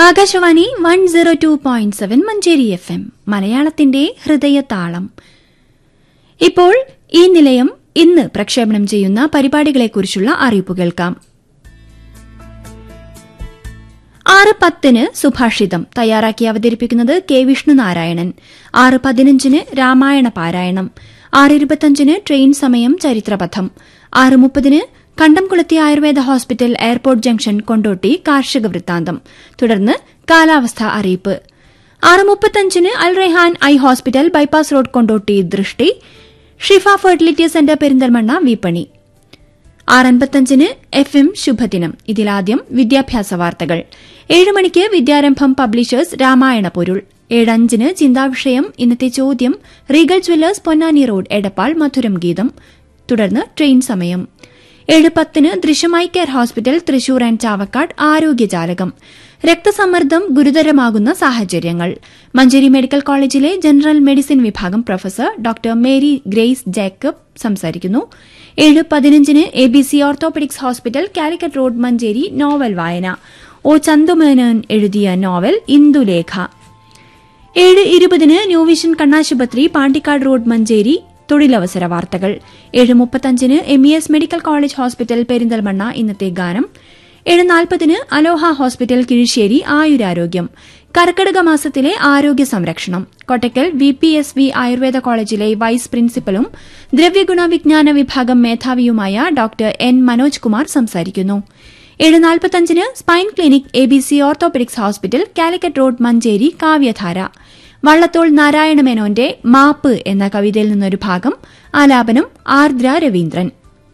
Akashvani one zero two point seven Manjeri F M മലയാളത്തിന്റെ ഹൃദയതാളം ഇപ്പോൾ ഈ നിലയം ഇന്ന് പ്രക്ഷേപണം ചെയ്യുന്ന പരിപാടികളെക്കുറിച്ചുള്ള അറിയിപ്പ് കേൾക്കാം ആറ് പത്തിന് സുഭാഷിതം തയ്യാറാക്കി അവതരിപ്പിക്കുന്നത് കെ വിഷ്ണുനാരായണൻ ആറ് പതിനഞ്ചിന് രാമായണ പാരായണം ആറ് ഇരുപത്തഞ്ചിന് ട്രെയിൻ സമയം ചരിത്രപഥം ആറ് മുപ്പതിന് Kandamkulathi Ayurveda hospital airport junction Kondotty കാർഷിക വൃത്താന്തം തുടർന്ന് കാലാവസ്ഥ അറിയിപ്പ് ആറ് മുപ്പത്തഞ്ചിന് Al Rehan eye hospital bypass road Kondotty Drishti Shifa fertility centre Perinthalmanna വിപണി ആറൻപത്തഞ്ചിന് എഫ് എം ശുഭദിനം ഇതിലാദ്യം വിദ്യാഭ്യാസ വാർത്തകൾ ഏഴ് മണിക്ക് വിദ്യാരംഭം പബ്ലിഷേഴ്സ് രാമായണ പൊരുൾ ഏഴഞ്ചിന് ചിന്താവിഷയം ഇന്നത്തെ ചോദ്യം Regal jewellers Ponnani road Edappal Madhuram Geetham തുടർന്ന് ട്രെയിൻ സമയം ഏഴ് പത്തിന് ദൃശ്യമായി care hospital Thrissur and Chavakkad Arogyajalakam രക്തസമ്മർദ്ദം ഗുരുതരമാകുന്ന സാഹചര്യങ്ങൾ മഞ്ചേരി മെഡിക്കൽ കോളേജിലെ ജനറൽ മെഡിസിൻ വിഭാഗം professor doctor Mary Grace Jacob സംസാരിക്കുന്നു ഏഴ് പതിനഞ്ചിന് A B C orthopaedics hospital Calicut road Manjeri novel വായന ഒ ചന്തുമേനോൻ എഴുതിയ നോവൽ ഇന്ദുലേഖ ഏഴ് ഇരുപതിന് ന്യൂ വിഷൻ കണ്ണാശുപത്രി പാണ്ടിക്കാട് റോഡ് മഞ്ചേരി തൊഴിലവസര വാർത്തകൾ ഏഴ് മുപ്പത്തഞ്ചിന് M E S medical college hospital Perinthalmanna ഇന്നത്തെ ഗാനം ഏഴ് നാൽപ്പതിന് അലോഹ ഹോസ്പിറ്റൽ കിഴിശ്ശേരി ആയുരാരോഗ്യം കർക്കടക മാസത്തിലെ ആരോഗ്യ സംരക്ഷണം Kottakkal V P S V Ayurveda കോളേജിലെ വൈസ് പ്രിൻസിപ്പലും ദ്രവ്യഗുണ വിജ്ഞാന വിഭാഗം മേധാവിയുമായ ഡോക്ടർ എൻ മനോജ് കുമാർ സംസാരിക്കുന്നു ഏഴ് നാൽപ്പത്തഞ്ചിന് spine clinic A B C orthopaedics hospital Calicut road Manjeri കാവ്യധാര വള്ളത്തോൾ നാരായണ മേനോന്റെ മാപ്പ് എന്ന കവിതയിൽ നിന്നൊരു ഭാഗം ആലാപനം ആർദ്ര രവീന്ദ്രൻ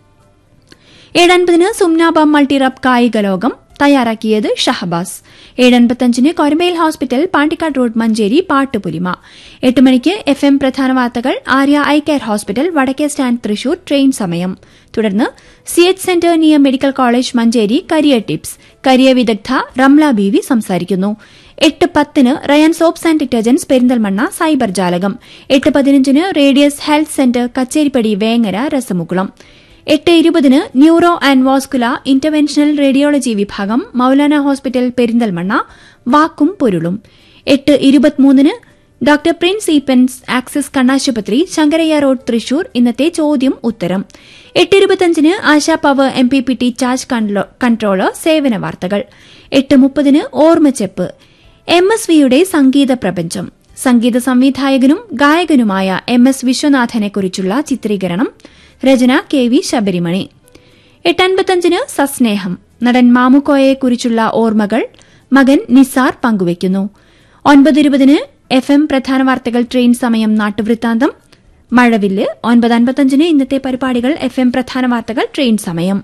ഏഴൻപതിന് സുംനാബ മൾട്ടിറബ് കായിക ലോകം തയ്യാറാക്കിയത് ഷഹബാസ് ഏഴൻപത്തഞ്ചിന് കൊരമ്പയിൽ ഹോസ്പിറ്റൽ പാണ്ടിക്കാട് റോഡ് മഞ്ചേരി പാട്ടുപുലിമ എട്ട് മണിക്ക് എഫ് എം പ്രധാന വാർത്തകൾ ആര്യ ഐ കെയർ ഹോസ്പിറ്റൽ വടക്കേ സ്റ്റാൻഡ് തൃശൂർ ട്രെയിൻ സമയം തുടർന്ന് C H centre near medical college Manjeri career tips career വിദഗ്ധ റംല ബീവി സംസാരിക്കുന്നു എട്ട് പത്തിന് Rayan soaps and detergents Perinthalmanna cyber ജാലകം എട്ട് പതിനഞ്ചിന് radius health centre Kacheripadi Vengara രസമുകുളം എട്ട് ഇരുപതിന് neuro and vascular interventional radiology വിഭാഗം മൌലാന ഹോസ്പിറ്റൽ പെരിന്തൽമണ്ണ വാക്കും പൊരുളും എട്ട് ഇരുപത്തിമൂന്നിന് ഡോക്ടർ പ്രിൻസ് ഈപ്പൻസ് ആക്സിസ് കണ്ണാശുപത്രി ശങ്കരയ്യ റോഡ് തൃശൂർ ഇന്നത്തെ ചോദ്യം ഉത്തരം എട്ട് ഇരുപത്തിയഞ്ചിന് Asha power M P P T charge controller സേവന വാർത്തകൾ എട്ട് മുപ്പതിന് ഓർമ്മച്ചെപ്പ് എം എസ് വിയുടെ സംഗീത പ്രപഞ്ചം സംഗീത സംവിധായകനും ഗായകനുമായ എം എസ് വിശ്വനാഥനെക്കുറിച്ചുള്ള ചിത്രീകരണം രചന കെ വി ശബരിമണി എട്ടൻപത്തഞ്ചിന് സസ്നേഹം നടൻ മാമുക്കോയെക്കുറിച്ചുള്ള ഓർമ്മകൾ മകൻ നിസാർ പങ്കുവയ്ക്കുന്നു ഒൻപതിരുപതിന് എഫ് എം പ്രധാന വാർത്തകൾ ട്രെയിൻ സമയം നാട്ടുവൃത്താന്തം മഴവില്ല് ഒൻപത് അൻപത്തഞ്ചിന് ഇന്നത്തെ പരിപാടികൾ എഫ് എം പ്രധാന വാർത്തകൾ ട്രെയിൻ സമയം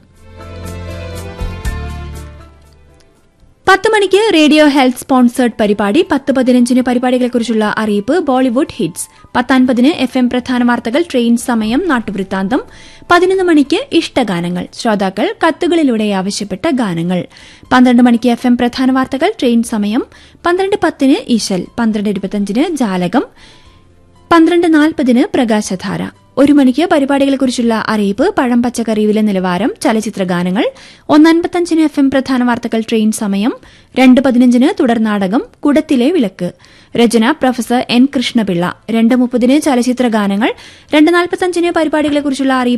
പത്ത് മണിക്ക് റേഡിയോ ഹെൽത്ത് സ്പോൺസേഡ് പരിപാടി പത്ത് പതിനഞ്ചിന് പരിപാടികളെക്കുറിച്ചുള്ള അറിയിപ്പ് ബോളിവുഡ് ഹിറ്റ്സ് പത്തൻപതിന് എഫ് എം പ്രധാന വാർത്തകൾ ട്രെയിൻ സമയം നാട്ടുവൃത്താന്തം പതിനൊന്ന് മണിക്ക് ഇഷ്ടഗാനങ്ങൾ ശ്രോതാക്കൾ കത്തുകളിലൂടെ ആവശ്യപ്പെട്ട ഗാനങ്ങൾ പന്ത്രണ്ട് മണിക്ക് എഫ് എം പ്രധാന വാർത്തകൾ ട്രെയിൻ സമയം പന്ത്രണ്ട് പത്തിന് ഈശൽ പന്ത്രണ്ട് ഇരുപത്തിയഞ്ചിന് ജാലകം പന്ത്രണ്ട് നാൽപ്പതിന് പ്രകാശധാര ഒരു മണിക്ക് പരിപാടികളെക്കുറിച്ചുള്ള അറിയിപ്പ് പഴം പച്ചക്കറി വില നിലവാരം ചലച്ചിത്ര ഗാനങ്ങൾ ഒന്നൻപത്തഞ്ചിന് എഫ് എം പ്രധാന വാർത്തകൾ ട്രെയിൻ സമയം രണ്ട് പതിനഞ്ചിന് തുടർനാടകം കുടത്തിലെ വിളക്ക് രചന പ്രൊഫസർ എൻ കൃഷ്ണപിള്ള രണ്ട് മുപ്പതിന് ചലച്ചിത്ര ഗാനങ്ങൾ രണ്ട് നാൽപ്പത്തഞ്ചിന് പരിപാടികളെക്കുറിച്ചുള്ള അറിയിപ്പ്